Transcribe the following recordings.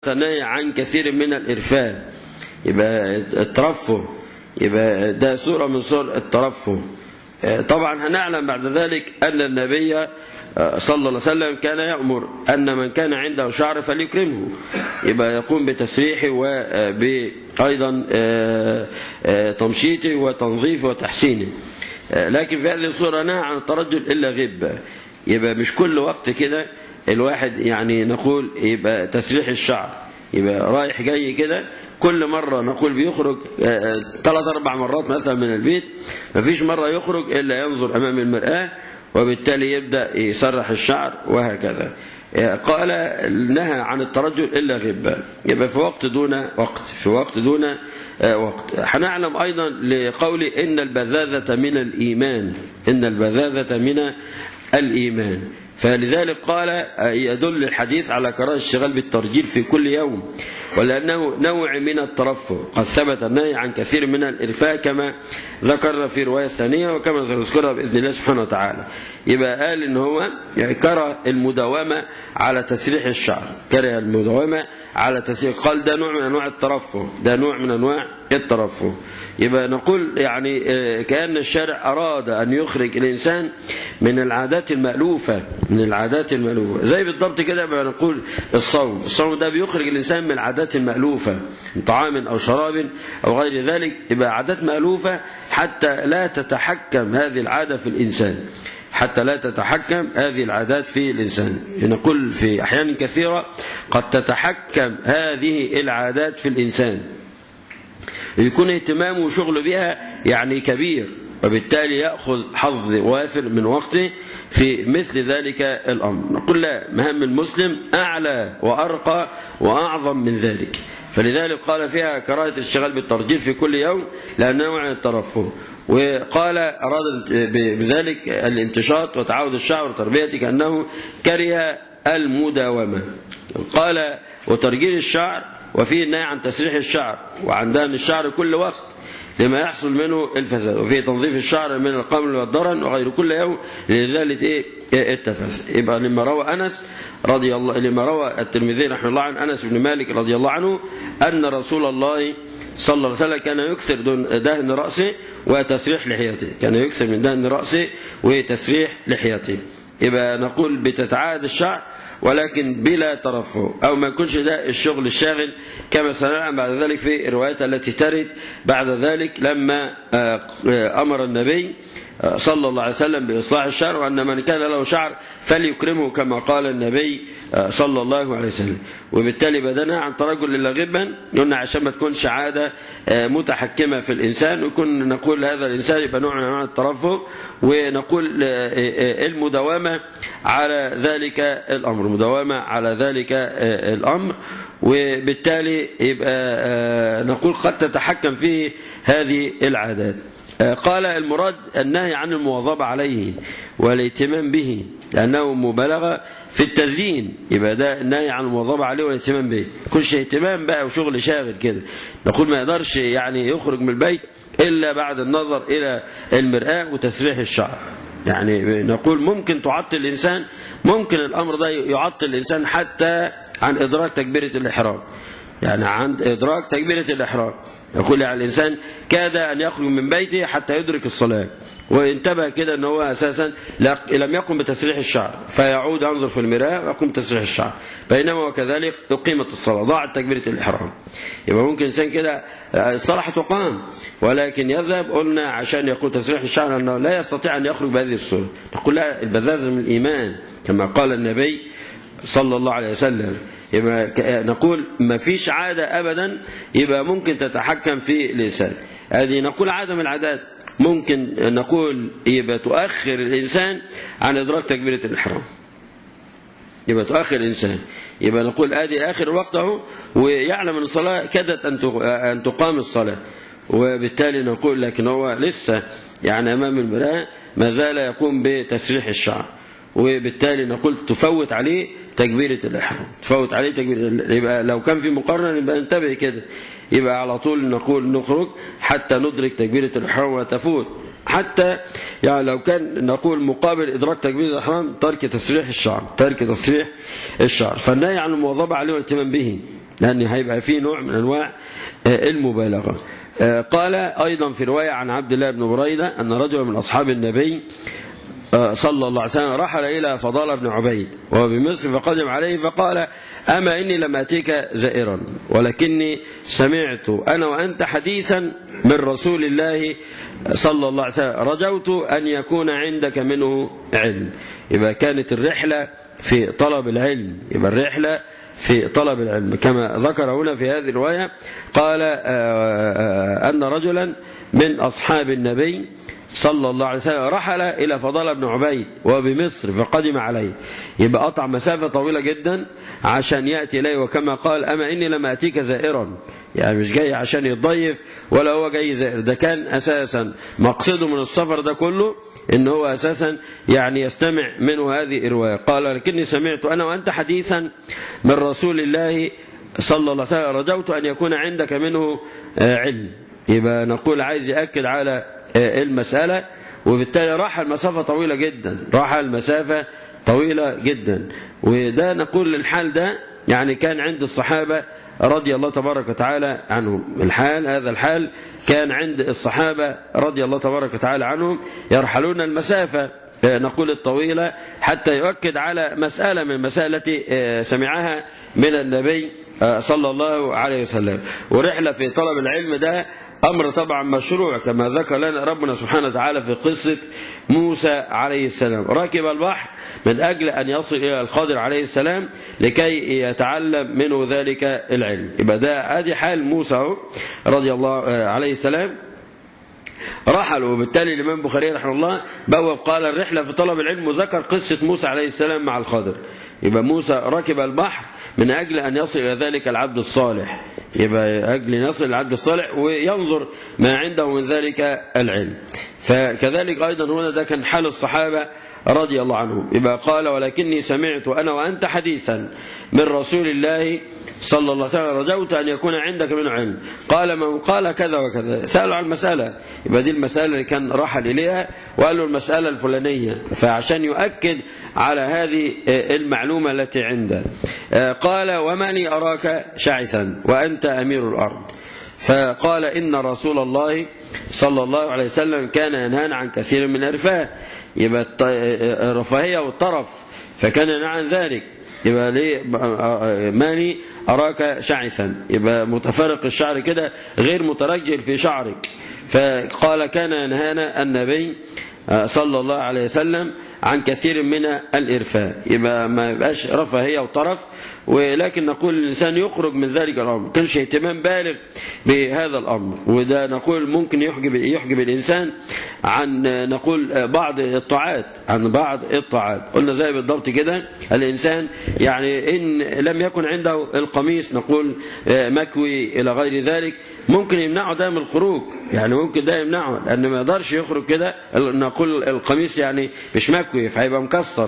نهي عن كثير من الإرفاء يبقى الترفه يبقى ده صورة من صور الترفه طبعا هنعلم بعد ذلك أن النبي صلى الله عليه وسلم كان يأمر أن من كان عنده شعر فليكرمه يبقى يقوم بتسريحه وأيضا تمشيطه وتنظيفه وتحسينه لكن في هذه الصورة نهى عن الترجل إلا غبة يبقى مش كل وقت كده الواحد يعني نقول يبقى تسريح الشعر يبقى رايح جاي كده كل مرة نقول بيخرج ثلاث أربع مرات مثلا من البيت مفيش مرة يخرج إلا ينظر أمام المرآة وبالتالي يبدأ يسرح الشعر وهكذا قال نهى عن الترجل إلا غبة يبقى في وقت دون وقت في وقت دون وقت هنعلم أيضا لقول إن البذاذة من الإيمان إن البذاذة من الإيمان فلذلك قال يدل الحديث على كراهه الشغال بالترجيل في كل يوم ولأنه نوع من الترفه قد ثبت النهي عن كثير من الإرفاء كما ذكرنا في رواية ثانية وكما سنذكرها بإذن الله سبحانه وتعالى يبقى قال إن هو يعني كره المداومة على تسريح الشعر كره المداومة على تسريح قال ده نوع من أنواع الترفه ده نوع من أنواع الترفه يبقى نقول يعني كأن الشارع أراد أن يخرج الإنسان من العادات المألوفة من العادات المألوفة زي بالضبط كده بقى نقول الصوم الصوم ده بيخرج الإنسان من العادات المألوفة من طعام أو شراب أو غير ذلك يبقى عادات مألوفة حتى لا تتحكم هذه العادة في الإنسان حتى لا تتحكم هذه العادات في الإنسان نقول في أحيان كثيرة قد تتحكم هذه العادات في الإنسان يكون اهتمامه وشغله بها يعني كبير وبالتالي يأخذ حظ وافر من وقته في مثل ذلك الأمر نقول لا مهم المسلم أعلى وأرقى وأعظم من ذلك فلذلك قال فيها كراهة الاشتغال بالترجيل في كل يوم لأنه عن الترفه وقال أراد بذلك الانتشاط وتعود الشعر وتربيته كأنه كره المداومة قال وترجيل الشعر وفيه النهي عن تسريح الشعر وعن دهن الشعر كل وقت لما يحصل منه الفساد وفيه تنظيف الشعر من القمل والضرن وغير كل يوم لإزالة إيه التفسد يبقى لما روى أنس رضي الله لما روى الترمذي رحمه الله عن أنس بن مالك رضي الله عنه أن رسول الله صلى الله عليه وسلم كان يكثر دهن رأسه وتسريح لحيته كان يكثر من دهن رأسه وتسريح لحيته يبقى نقول بتتعاد الشعر ولكن بلا ترفه أو ما يكونش ده الشغل الشاغل كما سنعلم بعد ذلك في الروايات التي ترد بعد ذلك لما أمر النبي صلى الله عليه وسلم بإصلاح الشعر وأن من كان له شعر فليكرمه كما قال النبي صلى الله عليه وسلم وبالتالي بدنا عن ترجل إلا غبا قلنا عشان ما تكونش عادة متحكمة في الإنسان ويكون نقول هذا الإنسان يبقى نوع من أنواع الترفه ونقول المداومة على ذلك الأمر مداومة على ذلك الأمر وبالتالي يبقى نقول قد تتحكم فيه هذه العادات قال المراد النهي عن المواظبة عليه والاهتمام به لأنه مبالغة في التزيين يبقى ده النهي عن المواظبة عليه والاهتمام به كلش اهتمام بقى وشغل شاغل كده نقول ما يقدرش يعني يخرج من البيت إلا بعد النظر إلى المرآة وتسريح الشعر يعني نقول ممكن تعطل الإنسان ممكن الأمر ده يعطل الإنسان حتى عن إدراك تكبيرة الإحرام يعني عند إدراك تكبيرة الإحرام يقول يعني الإنسان كاد أن يخرج من بيته حتى يدرك الصلاة وانتبه كده أنه هو أساسا لم يقم بتسريح الشعر فيعود ينظر في المراء ويقوم بتسريح الشعر بينما وكذلك أقيمت الصلاة ضاعت تكبيرة الإحرام يبقى ممكن إنسان كده الصلاة تقام ولكن يذهب قلنا عشان يقول تسريح الشعر أنه لا يستطيع أن يخرج بهذه الصورة نقول لا البذاذة من الإيمان كما قال النبي صلى الله عليه وسلم يبقى نقول ما فيش عادة أبدا يبقى ممكن تتحكم في الإنسان هذه نقول عادة من العادات ممكن نقول يبقى تؤخر الإنسان عن إدراك تكبيرة الإحرام يبقى تؤخر الإنسان يبقى نقول هذه آخر الوقت اهو ويعلم أن الصلاة كادت أن تقام الصلاة وبالتالي نقول لكن هو لسه يعني أمام المرآة ما زال يقوم بتسريح الشعر وبالتالي نقول تفوت عليه تكبيرة الإحرام تفوت عليه تكبيرة يبقى لو كان في مقارنة يبقى انتبه كده يبقى على طول نقول نخرج حتى ندرك تكبيرة الإحرام وتفوت حتى يعني لو كان نقول مقابل إدراك تكبير الإحرام ترك تسريح الشعر ترك تسريح الشعر فالنهي عن المواظبة عليه والاهتمام به لأن هيبقى فيه نوع من أنواع المبالغة قال أيضا في رواية عن عبد الله بن بريدة أن رجلا من أصحاب النبي صلى الله عليه وسلم رحل إلى فضال بن عبيد وهو بمصر فقدم عليه فقال أما إني لم أتيك زائرا ولكني سمعت أنا وأنت حديثا من رسول الله صلى الله عليه وسلم رجوت أن يكون عندك منه علم يبقى كانت الرحلة في طلب العلم يبقى الرحلة في طلب العلم كما ذكر هنا في هذه الرواية قال أن رجلا من أصحاب النبي صلى الله عليه وسلم رحل إلى فضال بن عبيد وبمصر فقدم عليه يبقى قطع مسافة طويلة جدا عشان يأتي إليه وكما قال أما إني لم أتيك زائرا يعني مش جاي عشان يتضيف ولا هو جاي زائر ده كان أساسا مقصده من السفر ده كله إن هو أساسا يعني يستمع منه هذه الرواية قال لكني سمعت أنا وأنت حديثا من رسول الله صلى الله عليه وسلم رجوت أن يكون عندك منه علم يبقى نقول عايز يأكد على المسألة وبالتالي راح المسافة طويلة جدا راح المسافة طويلة جدا وده نقول للحال ده يعني كان عند الصحابة رضي الله تبارك وتعالى عنهم الحال هذا الحال كان عند الصحابة رضي الله تبارك وتعالى عنهم يرحلون المسافة نقول الطويلة حتى يؤكد على مسألة من مسألة سمعها من النبي صلى الله عليه وسلم ورحلة في طلب العلم ده أمر طبعا مشروع كما ذكر لنا ربنا سبحانه وتعالى في قصة موسى عليه السلام ركب البحر من أجل أن يصل إلى الخضر عليه السلام لكي يتعلم منه ذلك العلم يبقى ده هذه حال موسى رضي الله عليه السلام رحل وبالتالي الإمام البخاري رحمه الله بوب قال الرحلة في طلب العلم وذكر قصة موسى عليه السلام مع الخضر يبقى موسى ركب البحر من أجل أن يصل إلى ذلك العبد الصالح يبقى أجل أن يصل العبد الصالح وينظر ما عنده من ذلك العلم فكذلك أيضا هنا ده كان حال الصحابة رضي الله عنهم يبقى قال ولكني سمعت أنا وأنت حديثا من رسول الله صلى الله عليه وسلم رجوت أن يكون عندك من علم قال من قال كذا وكذا سألوا عن المسألة يبقى دي المسألة اللي كان رحل إليها وقال له المسألة الفلانية فعشان يؤكد على هذه المعلومة التي عنده قال وماني أراك شعثا وأنت أمير الأرض فقال إن رسول الله صلى الله عليه وسلم كان ينهانا عن كثير من الرفاه يبقى الرفاهية والطرف فكان ينهى عن ذلك يبقى ليه ماني أراك شعثا يبقى متفرق الشعر كده غير مترجل في شعرك فقال كان ينهانا النبي صلى الله عليه وسلم عن كثير من الإرفاء يبقى ما يبقاش رفاهية وطرف ولكن نقول الإنسان يخرج من ذلك الأمر كانش اهتمام بالغ بهذا الأمر وده نقول ممكن يحجب, يحجب الإنسان عن نقول بعض الطاعات عن بعض الطاعات قلنا زي بالضبط كده الإنسان يعني إن لم يكن عنده القميص نقول مكوي إلى غير ذلك ممكن يمنعه ده من الخروج يعني ممكن ده يمنعه لأنه ما يقدرش يخرج كده نقول القميص يعني مش مكوي فهيبقى مكسر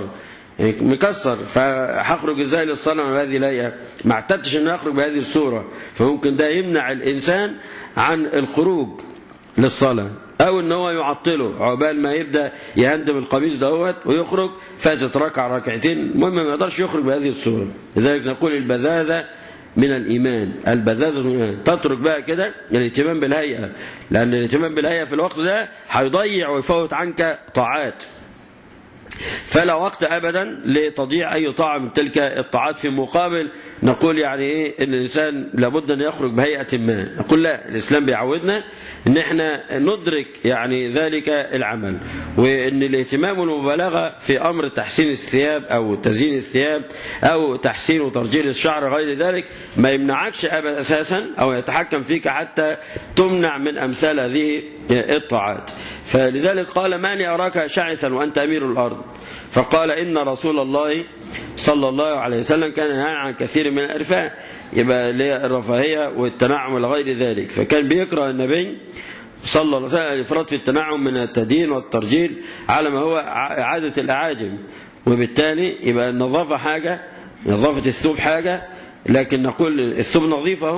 مكسر فهخرج ازاي للصلاة وهذه لا ما اعتدتش ان اخرج بهذه الصورة فممكن ده يمنع الانسان عن الخروج للصلاة او ان هو يعطله عقبال ما يبدا يهندم القميص دوت ويخرج فاتت ركعه ركعتين المهم ما يقدرش يخرج بهذه الصورة لذلك نقول البذاذه من الإيمان البذاذة من الإيمان تترك بقى كده الاهتمام بالهيئة لأن الاهتمام بالهيئة في الوقت ده هيضيع ويفوت عنك طاعات فلا وقت أبدا لتضييع أي طاعة من تلك الطاعات في مقابل نقول يعني إيه إن الإنسان لابد أن يخرج بهيئة ما نقول لا الإسلام بيعودنا إن إحنا ندرك يعني ذلك العمل وإن الاهتمام والمبالغة في أمر تحسين الثياب أو تزيين الثياب أو تحسين وترجيل الشعر غير ذلك ما يمنعكش أبدا أساسا أو يتحكم فيك حتى تمنع من أمثال هذه الطاعات فلذلك قال ماني أراك شعثا وأنت أمير الأرض فقال إن رسول الله صلى الله عليه وسلم كان ينهى عن كثير من الإرفاء يبقى الرفاهية والتنعم وغير ذلك فكان بيكره النبي صلى الله عليه وسلم الإفراط في التنعم من التدين والترجيل على ما هو عادة الأعاجم وبالتالي يبقى النظافة حاجة نظافة الثوب حاجة لكن نقول الثوب نظيف اهو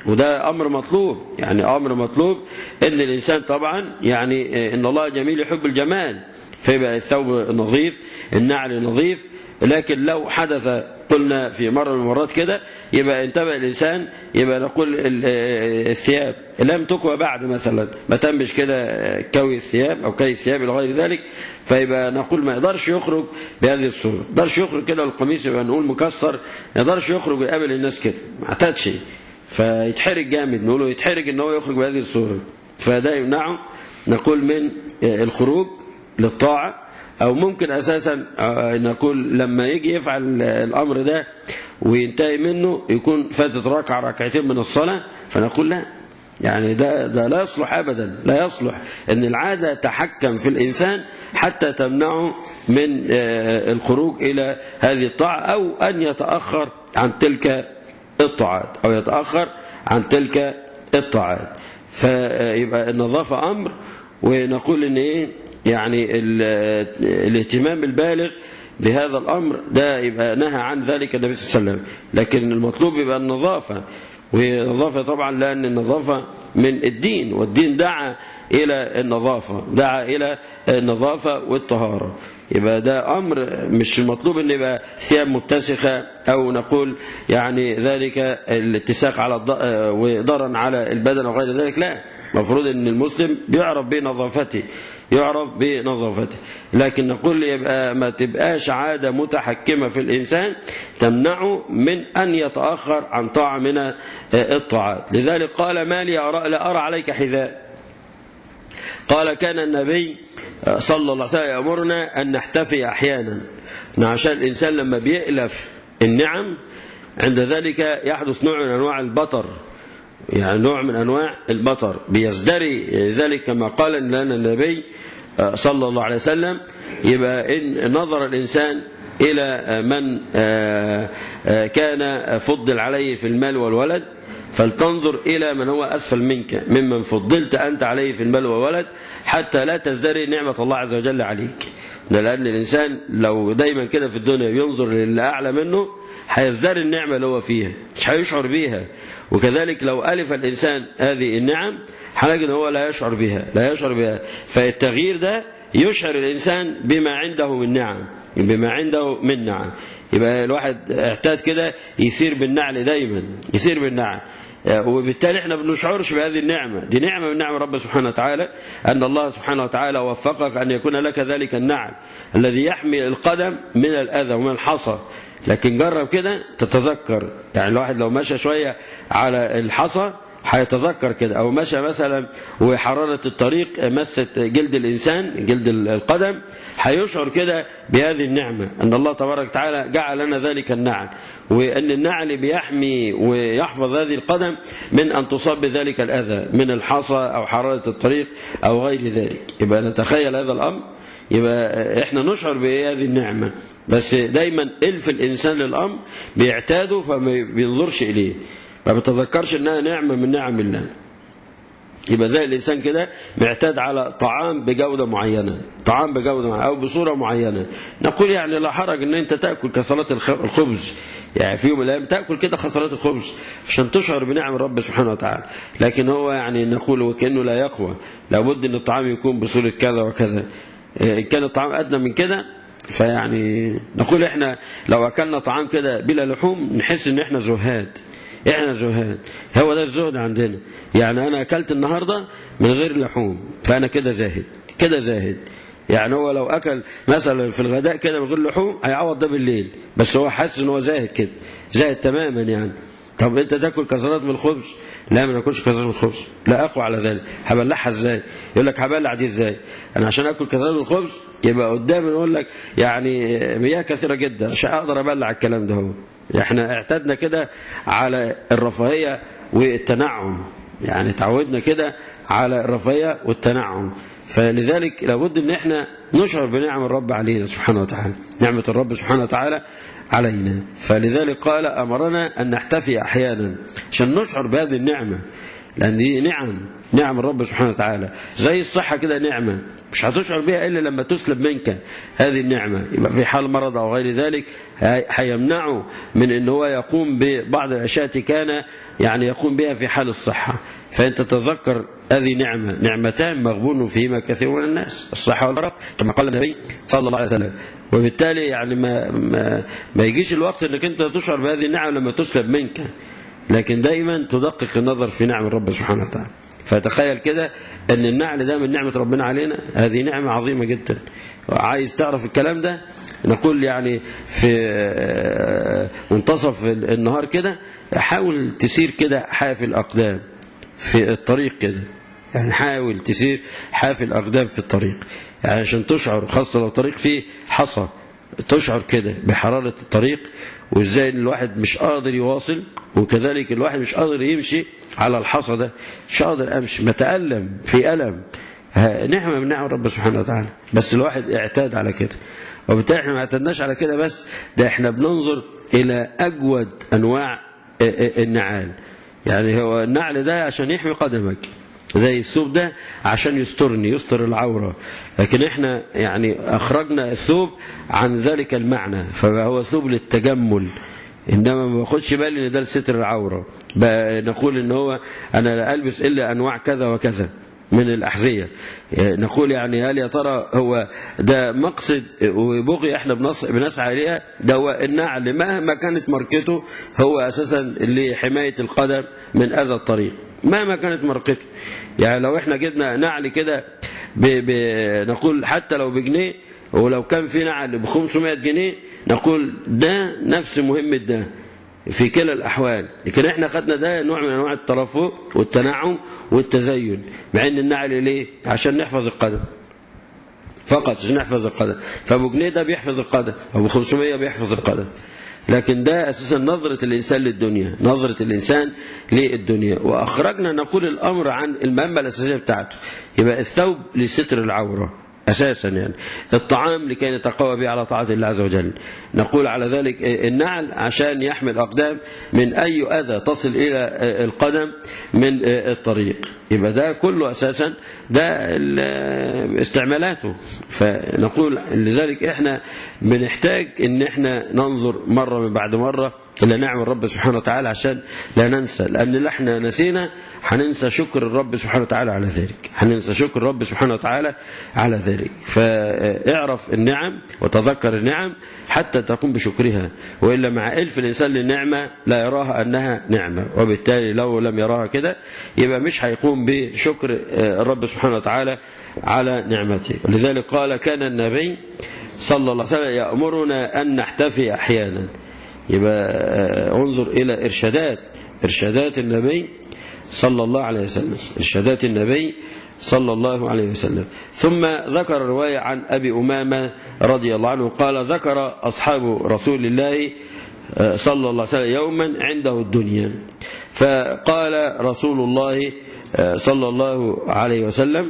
وده أمر مطلوب يعني أمر مطلوب إن الإنسان طبعا يعني إن الله جميل يحب الجمال فيبقى الثوب نظيف النعل نظيف لكن لو حدث قلنا في مرة من المرات كده يبقى انتبه الإنسان يبقى نقول الثياب لم تكوى بعد مثلا ما تمش كده كوي الثياب أو كي الثياب إلى غير ذلك فيبقى نقول ما يقدرش يخرج بهذه الصورة ما يقدرش يخرج كده القميص يبقى نقول مكسر ما يقدرش يخرج يقابل الناس كده ما اعتادش فيتحرج جامد نقوله يتحرج ان هو يخرج بهذه الصورة فده يمنعه نقول من الخروج للطاعة أو ممكن أساسا نقول لما يجي يفعل الأمر ده وينتهي منه يكون فاتت ركعة ركعتين من الصلاة فنقول لا يعني ده, ده لا يصلح أبدا لا يصلح أن العادة تحكم في الإنسان حتى تمنعه من الخروج إلى هذه الطاعة أو أن يتأخر عن تلك الطاعات أو يتأخر عن تلك الطاعات فيبقى النظافة أمر ونقول ان ايه يعني الاهتمام البالغ بهذا الأمر ده يبقى نهى عن ذلك النبي صلى الله عليه وسلم لكن المطلوب يبقى النظافة وهي نظافة طبعا لأن النظافة من الدين والدين دعا إلى النظافة دعا إلى النظافة والطهارة يبقى ده أمر مش المطلوب أن يبقى ثياب متسخة أو نقول يعني ذلك الاتساق على وضرا على البدن وغير ذلك لا مفروض أن المسلم بيعرف بنظافته يعرف بنظافته لكن نقول يبقى ما تبقاش عادة متحكمة في الإنسان تمنعه من أن يتأخر عن طاعة من الطاعات لذلك قال ما لي أرى لا أرى عليك حذاء قال كان النبي صلى الله عليه وسلم يأمرنا أن نحتفي أحيانا عشان الإنسان لما بيألف النعم عند ذلك يحدث نوع من أنواع البطر يعني نوع من أنواع البطر بيزدري ذلك كما قال لنا النبي صلى الله عليه وسلم يبقى إن نظر الإنسان إلى من كان فضل عليه في المال والولد فلتنظر إلى من هو أسفل منك ممن فضلت أنت عليه في المال والولد حتى لا تزدري نعمة الله عز وجل عليك لأن الإنسان لو دايما كده في الدنيا ينظر للي أعلى منه هيزدري النعمة اللي هو فيها مش هيشعر بيها وكذلك لو ألف الإنسان هذه النعم هنجد هو لا يشعر بها لا يشعر بها فالتغيير ده يشعر الإنسان بما عنده من نعم بما عنده من نعم يبقى الواحد اعتاد كده يسير بالنعل دايما يسير بالنعل وبالتالي احنا ما بنشعرش بهذه النعمة دي نعمة من نعم رب سبحانه وتعالى أن الله سبحانه وتعالى وفقك أن يكون لك ذلك النعل الذي يحمي القدم من الأذى ومن الحصى لكن جرب كده تتذكر يعني الواحد لو مشى شوية على الحصى هيتذكر كده أو مشى مثلا وحرارة الطريق مست جلد الإنسان جلد القدم هيشعر كده بهذه النعمة أن الله تبارك وتعالى جعل لنا ذلك النعل وأن النعل بيحمي ويحفظ هذه القدم من أن تصاب بذلك الأذى من الحصى أو حرارة الطريق أو غير ذلك يبقى نتخيل هذا الأمر يبقى احنا نشعر بهذه النعمة بس دايما الف الإنسان للأمر بيعتاده فما بينظرش إليه ما بتذكرش انها نعمة من نعم الله يبقى زي الإنسان كده معتاد على طعام بجودة معينة طعام بجودة معينة أو بصورة معينة نقول يعني لا حرج أن أنت تأكل كصلاة الخبز يعني في يوم من الأيام تأكل كده خصلات الخبز عشان تشعر بنعم رب سبحانه وتعالى لكن هو يعني نقول وكأنه لا يقوى لابد أن الطعام يكون بصورة كذا وكذا إن كان الطعام أدنى من كده فيعني نقول إحنا لو أكلنا طعام كده بلا لحوم نحس إن إحنا زهاد احنا زهاد هو ده الزهد عندنا يعني انا اكلت النهاردة من غير لحوم فانا كده زاهد كده زاهد يعني هو لو اكل مثلا في الغداء كده من غير لحوم هيعوض ده بالليل بس هو حاسس ان هو زاهد كده زاهد تماما يعني طب انت تاكل كسرات من الخبز لا ما ناكلش كسرات من الخبز لا اقوى على ذلك هبلعها ازاي يقول لك هبلع دي ازاي انا عشان اكل كسرات من الخبز يبقى قدامي نقول لك يعني مياه كثيره جدا عشان اقدر ابلع الكلام ده هو احنا اعتدنا كده على الرفاهيه والتنعم يعني تعودنا كده على الرفاهيه والتنعم فلذلك لابد ان احنا نشعر بنعم الرب علينا سبحانه وتعالى نعمه الرب سبحانه وتعالى علينا فلذلك قال امرنا ان نحتفي احيانا عشان نشعر بهذه النعمه لأن دي نعم نعم الرب سبحانه وتعالى زي الصحة كده نعمة مش هتشعر بها إلا لما تسلب منك هذه النعمة يبقى في حال مرض أو غير ذلك هيمنعه من أن هو يقوم ببعض الأشياء كان يعني يقوم بها في حال الصحة فأنت تتذكر هذه نعمة نعمتان مغبون فيهما كثير من الناس الصحة والمرض كما قال النبي صلى الله عليه وسلم وبالتالي يعني ما, ما, ما يجيش الوقت انك انت تشعر بهذه النعم لما تسلب منك لكن دائما تدقق النظر في نعم الرب سبحانه وتعالى فتخيل كده ان النعل ده من نعمة ربنا علينا هذه نعمة عظيمة جدا عايز تعرف الكلام ده نقول يعني في منتصف النهار كده حاول تسير كده حافي الأقدام في الطريق كده يعني حاول تسير حافي الأقدام في الطريق يعني عشان تشعر خاصة لو طريق فيه حصى تشعر كده بحرارة الطريق وازاي الواحد مش قادر يواصل وكذلك الواحد مش قادر يمشي على الحصى ده مش قادر امشي متألم في ألم نعمة من نعم رب سبحانه وتعالى بس الواحد اعتاد على كده وبالتالي احنا ما اعتدناش على كده بس ده احنا بننظر الى اجود انواع النعال يعني هو النعل ده عشان يحمي قدمك زي الثوب ده عشان يسترني يستر العورة لكن احنا يعني اخرجنا الثوب عن ذلك المعنى فهو ثوب للتجمل انما ما باخدش بالي ان ده لستر العورة نقول ان هو انا لا البس الا انواع كذا وكذا من الأحذية نقول يعني هل يا ترى هو ده مقصد وبغي احنا بنسعى إليها ده هو النعل مهما كانت ماركته هو أساسا لحماية القدم من أذى الطريق مهما كانت ماركته يعني لو احنا جبنا نعل كده نقول حتى لو بجنيه ولو كان في نعل ب 500 جنيه نقول ده نفس مهمة ده في كلا الأحوال لكن احنا خدنا ده نوع من أنواع الترفه والتنعم والتزين مع ان النعل ليه عشان نحفظ القدم فقط عشان نحفظ القدم فابو جنيه ده بيحفظ القدم ابو 500 بيحفظ القدم لكن ده أساسا نظرة الإنسان للدنيا نظرة الإنسان للدنيا وأخرجنا نقول الأمر عن المهمة الأساسية بتاعته يبقى الثوب لستر العورة أساسا يعني الطعام لكي نتقوى به على طاعة الله عز وجل نقول على ذلك النعل عشان يحمي الأقدام من أي أذى تصل إلى القدم من الطريق يبقى ده كله أساسا ده استعمالاته فنقول لذلك احنا بنحتاج ان احنا ننظر مرة من بعد مرة إلى نعم الرب سبحانه وتعالى عشان لا ننسى لأن احنا نسينا هننسى شكر الرب سبحانه وتعالى على ذلك هننسى شكر الرب سبحانه وتعالى على ذلك فاعرف النعم وتذكر النعم حتى تقوم بشكرها وإلا مع ألف الإنسان للنعمة لا يراها أنها نعمة وبالتالي لو لم يراها كده يبقى مش هيقوم بشكر الرب سبحانه وتعالى على نعمته ولذلك قال كان النبي صلى الله عليه وسلم يأمرنا أن نحتفي أحيانا يبقى انظر إلى إرشادات إرشادات النبي صلى الله عليه وسلم إرشادات النبي صلى الله عليه وسلم ثم ذكر رواية عن أبي أمامة رضي الله عنه قال ذكر أصحاب رسول الله صلى الله عليه وسلم يوما عنده الدنيا فقال رسول الله صلى الله عليه وسلم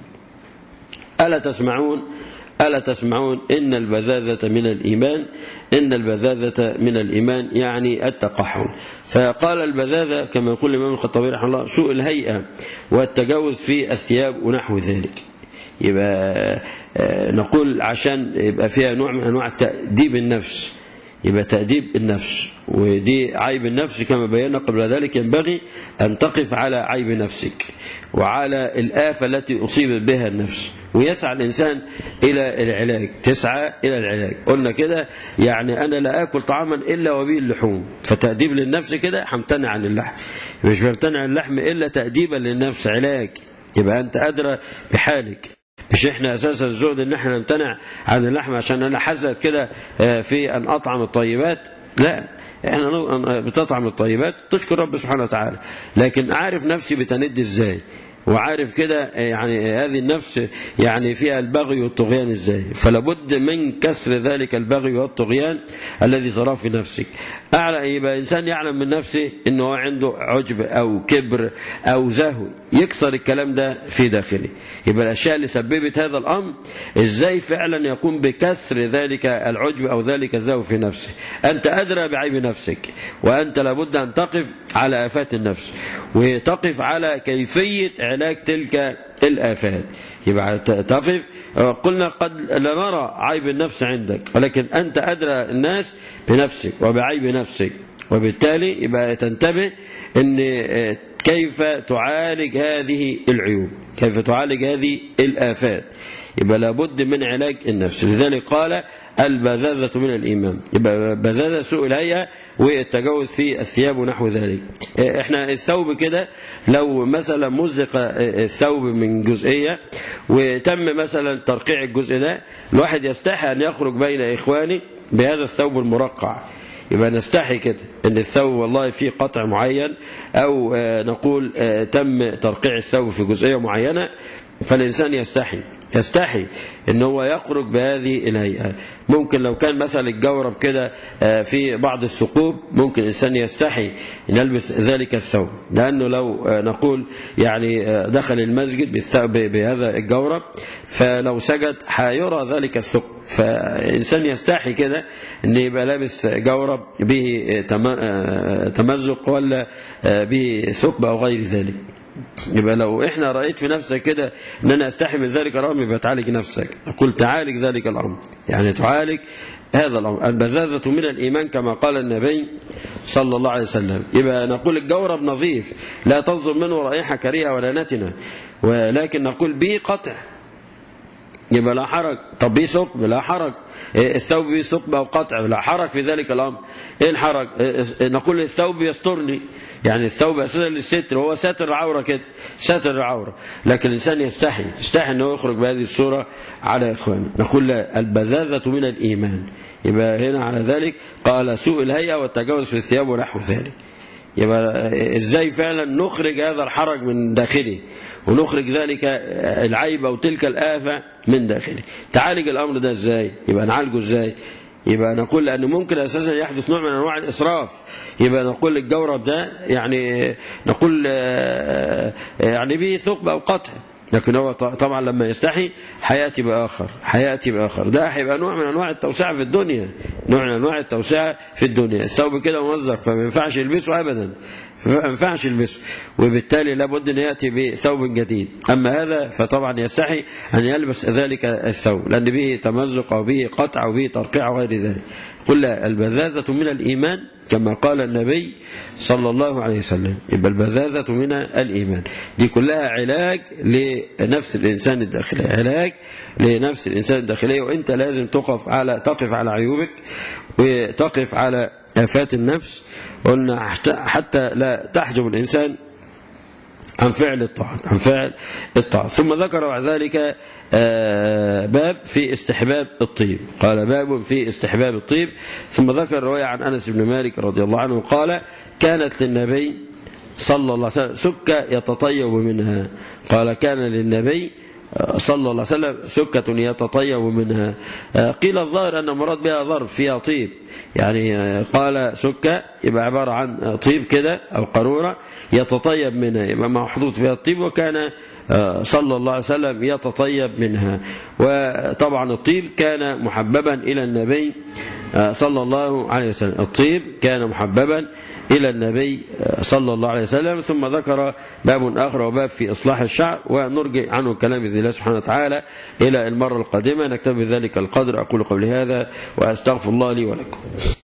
ألا تسمعون ألا تسمعون إن البذاذة من الإيمان إن البذاذة من الإيمان يعني التقحم فقال البذاذة كما يقول الإمام الخطابي رحمه الله سوء الهيئة والتجاوز في الثياب ونحو ذلك يبقى نقول عشان يبقى فيها نوع من أنواع تأديب النفس يبقى تأديب النفس ودي عيب النفس كما بينا قبل ذلك ينبغي أن تقف على عيب نفسك وعلى الآفة التي أصيبت بها النفس ويسعى الإنسان إلى العلاج تسعى إلى العلاج قلنا كده يعني أنا لا أكل طعاما إلا وبيه اللحوم فتأديب للنفس كده همتنع عن اللحم مش بمتنع عن اللحم إلا تأديبا للنفس علاج يبقى أنت أدرى بحالك مش احنا اساسا الزهد ان احنا نمتنع عن اللحم عشان انا حزت كده في ان اطعم الطيبات لا احنا بتطعم الطيبات تشكر رب سبحانه وتعالى لكن عارف نفسي بتند ازاي وعارف كده يعني هذه النفس يعني فيها البغي والطغيان ازاي فلابد من كسر ذلك البغي والطغيان الذي تراه في نفسك أعلى يبقى إنسان يعلم من نفسه أنه هو عنده عجب أو كبر أو زهو يكسر الكلام ده في داخله يبقى الأشياء اللي سببت هذا الأمر إزاي فعلا يقوم بكسر ذلك العجب أو ذلك الزهو في نفسه أنت أدرى بعيب نفسك وأنت لابد أن تقف على آفات النفس وتقف على كيفية علاج تلك الآفات يبقى تقف قلنا قد لا نرى عيب النفس عندك ولكن أنت أدرى الناس بنفسك وبعيب نفسك وبالتالي يبقى تنتبه ان كيف تعالج هذه العيوب كيف تعالج هذه الآفات يبقى لابد من علاج النفس لذلك قال البزازة من الإيمان يبقى بزازة سوء الهيئة والتجاوز في الثياب ونحو ذلك احنا الثوب كده لو مثلا مزق الثوب من جزئية وتم مثلا ترقيع الجزء ده الواحد يستحي أن يخرج بين إخوانه بهذا الثوب المرقع يبقى نستحي كده ان الثوب والله فيه قطع معين او نقول تم ترقيع الثوب في جزئية معينة فالإنسان يستحي يستحي ان هو يخرج بهذه الهيئة ممكن لو كان مثلا الجورب كده في بعض الثقوب ممكن الإنسان يستحي ان يلبس ذلك الثوب لأنه لو نقول يعني دخل المسجد بهذا الجورب فلو سجد حيرى ذلك الثقب فإنسان يستحي كده ان يبقى لابس جورب به تمزق ولا به ثقب أو غير ذلك يبقى لو احنا رأيت في نفسك كده ان انا استحي من ذلك الامر يبقى تعالج نفسك اقول تعالج ذلك الامر يعني تعالج هذا الامر البذاذة من الايمان كما قال النبي صلى الله عليه وسلم يبقى نقول الجورب نظيف لا تصدر منه رائحة كريهة ولا نتنة ولكن نقول به قطع يبقى لا حرج طب به ثقب لا حرج الثوب به ثقب أو قطع لا حرج في ذلك الأمر إيه الحرج نقول الثوب يسترني يعني الثوب أساسا للستر وهو ساتر العورة كده ساتر العورة لكن الإنسان يستحي يستحي أنه يخرج بهذه الصورة على إخوانه نقول البذاذة من الإيمان يبقى هنا على ذلك قال سوء الهيئة والتجاوز في الثياب ونحو ذلك يبقى ازاي فعلا نخرج هذا الحرج من داخله ونخرج ذلك العيب أو تلك الآفة من داخله تعالج الأمر ده ازاي يبقى نعالجه ازاي يبقى نقول لأنه ممكن أساسا يحدث نوع من أنواع الإسراف يبقى نقول الجورب ده يعني نقول يعني به ثقب أو قطع لكن هو طبعا لما يستحي حياتي بآخر حياتي بآخر ده هيبقى نوع من أنواع التوسعة في الدنيا نوع من أنواع التوسعة في الدنيا الثوب كده ممزق فما ينفعش يلبسه أبدا ما ينفعش يلبسه وبالتالي لابد أن يأتي بثوب جديد أما هذا فطبعا يستحي أن يلبس ذلك الثوب لأن به تمزق أو به قطع أو به ترقيع أو غير ذلك قل البذاذة من الإيمان كما قال النبي صلى الله عليه وسلم يبقى البذاذة من الإيمان دي كلها علاج لنفس الإنسان الداخلية علاج لنفس الإنسان الداخلية وإنت لازم تقف على تقف على عيوبك وتقف على آفات النفس قلنا حتى لا تحجب الإنسان عن فعل الطاعات عن فعل الطاعات ثم ذكر بعد ذلك باب في استحباب الطيب قال باب في استحباب الطيب ثم ذكر رواية عن أنس بن مالك رضي الله عنه قال كانت للنبي صلى الله عليه وسلم سكة يتطيب منها قال كان للنبي صلى الله عليه وسلم سكة يتطيب منها قيل الظاهر أن مراد بها ظرف فيها طيب يعني قال سكة يبقى عبارة عن طيب كده أو قارورة يتطيب منها يبقى محطوط فيها الطيب وكان صلى الله عليه وسلم يتطيب منها وطبعا الطيب كان محببا إلى النبي صلى الله عليه وسلم الطيب كان محببا إلى النبي صلى الله عليه وسلم ثم ذكر باب آخر وباب في إصلاح الشعر ونرجع عنه الكلام بإذن الله سبحانه وتعالى إلى المرة القادمة نكتب بذلك القدر أقول قبل هذا وأستغفر الله لي ولكم